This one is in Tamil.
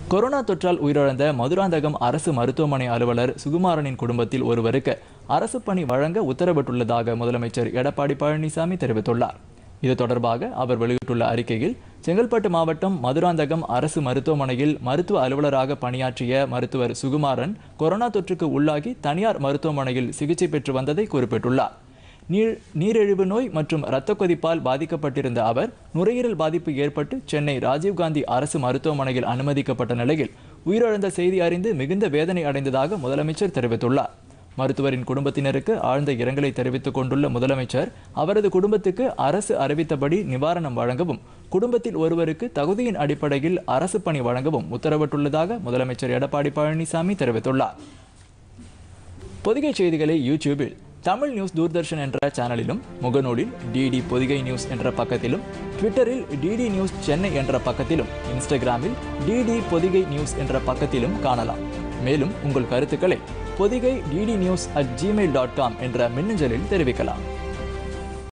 கொரோனா தொற்றால் உயிரிழந்த மதுராந்தகம் அரசு மருத்துவமனை அலுவலர் சுகுமாரனின் குடும்பத்தில் ஒருவருக்கு அரசு பணி வழங்க உத்தரவிட்டுள்ளதாக முதலமைச்சர் எடப்பாடி பழனிசாமி தெரிவித்துள்ளார் இது தொடர்பாக அவர் வெளியிட்டுள்ள அறிக்கையில் செங்கல்பட்டு மாவட்டம் மதுராந்தகம் அரசு மருத்துவமனையில் மருத்துவ அலுவலராக பணியாற்றிய மருத்துவர் சுகுமாரன் கொரோனா தொற்றுக்கு உள்ளாகி தனியார் மருத்துவமனையில் சிகிச்சை பெற்று வந்ததை குறிப்பிட்டுள்ளார் நீர் நீரிழிவு நோய் மற்றும் இரத்த கொதிப்பால் பாதிக்கப்பட்டிருந்த அவர் நுரையீரல் பாதிப்பு ஏற்பட்டு சென்னை ராஜீவ்காந்தி அரசு மருத்துவமனையில் அனுமதிக்கப்பட்ட நிலையில் உயிரிழந்த செய்தி அறிந்து மிகுந்த வேதனை அடைந்ததாக முதலமைச்சர் தெரிவித்துள்ளார் மருத்துவரின் குடும்பத்தினருக்கு ஆழ்ந்த இரங்கலை தெரிவித்துக் கொண்டுள்ள முதலமைச்சர் அவரது குடும்பத்துக்கு அரசு அறிவித்தபடி நிவாரணம் வழங்கவும் குடும்பத்தில் ஒருவருக்கு தகுதியின் அடிப்படையில் அரசு பணி வழங்கவும் உத்தரவிட்டுள்ளதாக முதலமைச்சர் எடப்பாடி பழனிசாமி தெரிவித்துள்ளார் பொதிகை செய்திகளை யூடியூபில் தமிழ் நியூஸ் தூர்தர்ஷன் என்ற சேனலிலும் முகநூலில் டிடி பொதிகை நியூஸ் என்ற பக்கத்திலும் ட்விட்டரில் டிடி நியூஸ் சென்னை என்ற பக்கத்திலும் இன்ஸ்டாகிராமில் டிடி பொதிகை நியூஸ் என்ற பக்கத்திலும் காணலாம் மேலும் உங்கள் கருத்துக்களை Podhigai DD news at Gmail dot com என்ற மின்னஞ்சலில் தெரிவிக்கலாம்